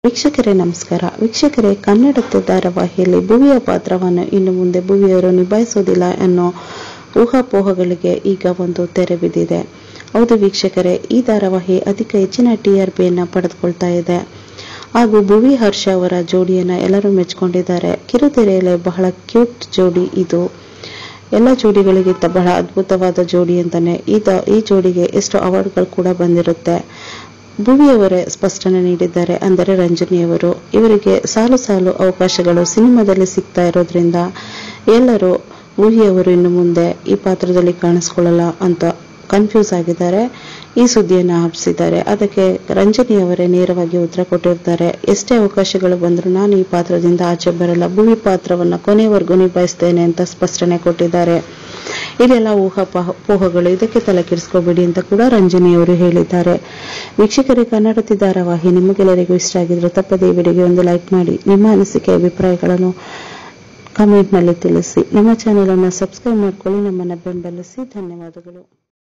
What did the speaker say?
ವೀಕ್ಷಕರೇ ನಮಸ್ಕಾರ ವೀಕ್ಷಕರೇ ಕನ್ನಡದ ಧಾರಾವಾಹಿಯಲ್ಲಿ ಭುವಿಯ ಪಾತ್ರವನ್ನು ಇನ್ನು ಮುಂದೆ ಭುವಿಯವರು ನಿಭಾಯಿಸೋದಿಲ್ಲ ಅನ್ನೋ ಊಹಾಪೋಹಗಳಿಗೆ ಈಗ ಒಂದು ತೆರೆ ಬಿದ್ದಿದೆ ಹೌದು ವೀಕ್ಷಕರೇ ಈ ಧಾರಾವಾಹಿ ಅಧಿಕ ಹೆಚ್ಚಿನ ಟಿ ಆರ್ ಪಿಯನ್ನು ಪಡೆದುಕೊಳ್ತಾ ಇದೆ ಹಾಗೂ ಭುವಿ ಹರ್ಷ ಅವರ ಜೋಡಿಯನ್ನ ಎಲ್ಲರೂ ಮೆಚ್ಕೊಂಡಿದ್ದಾರೆ ಕಿರುತೆರೆಯಲ್ಲಿ ಬಹಳ ಕ್ಯೂಟ್ ಜೋಡಿ ಇದು ಎಲ್ಲ ಜೋಡಿಗಳಿಗಿಂತ ಬಹಳ ಅದ್ಭುತವಾದ ಜೋಡಿ ಅಂತಾನೆ ಈ ದ- ಈ ಜೋಡಿಗೆ ಎಷ್ಟು ಅವಾರ್ಡ್ಗಳು ಕೂಡ ಬಂದಿರುತ್ತೆ ಭುವಿಯವರೇ ಸ್ಪಷ್ಟನೆ ನೀಡಿದ್ದಾರೆ ಅಂದರೆ ರಂಜನಿಯವರು ಇವರಿಗೆ ಸಾಲು ಸಾಲು ಅವಕಾಶಗಳು ಸಿನಿಮಾದಲ್ಲಿ ಸಿಗ್ತಾ ಇರೋದ್ರಿಂದ ಎಲ್ಲರೂ ಭುವಿಯವರು ಇನ್ನು ಮುಂದೆ ಈ ಪಾತ್ರದಲ್ಲಿ ಕಾಣಿಸ್ಕೊಳ್ಳಲ್ಲ ಅಂತ ಕನ್ಫ್ಯೂಸ್ ಆಗಿದ್ದಾರೆ ಈ ಸುದ್ದಿಯನ್ನು ಹಬ್ಬಿಸಿದ್ದಾರೆ ಅದಕ್ಕೆ ರಂಜನಿಯವರೇ ನೇರವಾಗಿ ಉತ್ತರ ಕೊಟ್ಟಿರ್ತಾರೆ ಎಷ್ಟೇ ಅವಕಾಶಗಳು ಬಂದರೂ ನಾನು ಈ ಪಾತ್ರದಿಂದ ಆಚೆ ಬರಲ್ಲ ಭುವಿ ಪಾತ್ರವನ್ನ ಕೊನೆಯವರೆಗೂ ನಿಭಾಯಿಸ್ತೇನೆ ಅಂತ ಸ್ಪಷ್ಟನೆ ಕೊಟ್ಟಿದ್ದಾರೆ ಇದೆಲ್ಲ ಊಹಾಪೋಹಗಳು ಇದಕ್ಕೆ ತಲೆ ಕೆಡಿಸ್ಕೋಬೇಡಿ ಅಂತ ಕೂಡ ರಂಜನಿಯವರು ಹೇಳಿದ್ದಾರೆ ವೀಕ್ಷಕರೇ ಕನ್ನಡತಿ ಧಾರಾವಾಹಿ ನಿಮಗೆಲ್ಲರಿಗೂ ಇಷ್ಟ ಆಗಿದ್ರೆ ತಪ್ಪದೇ ಈ ವಿಡಿಯೋಗೆ ಒಂದು ಲೈಕ್ ಮಾಡಿ ನಿಮ್ಮ ಅನಿಸಿಕೆ ಅಭಿಪ್ರಾಯಗಳನ್ನು ಕಮೆಂಟ್ನಲ್ಲಿ ತಿಳಿಸಿ ನಮ್ಮ ಚಾನೆಲ್ ಅನ್ನು ಸಬ್ಸ್ಕ್ರೈಬ್ ಮಾಡ್ಕೊಳ್ಳಿ ನಮ್ಮನ್ನು ಬೆಂಬಲಿಸಿ ಧನ್ಯವಾದಗಳು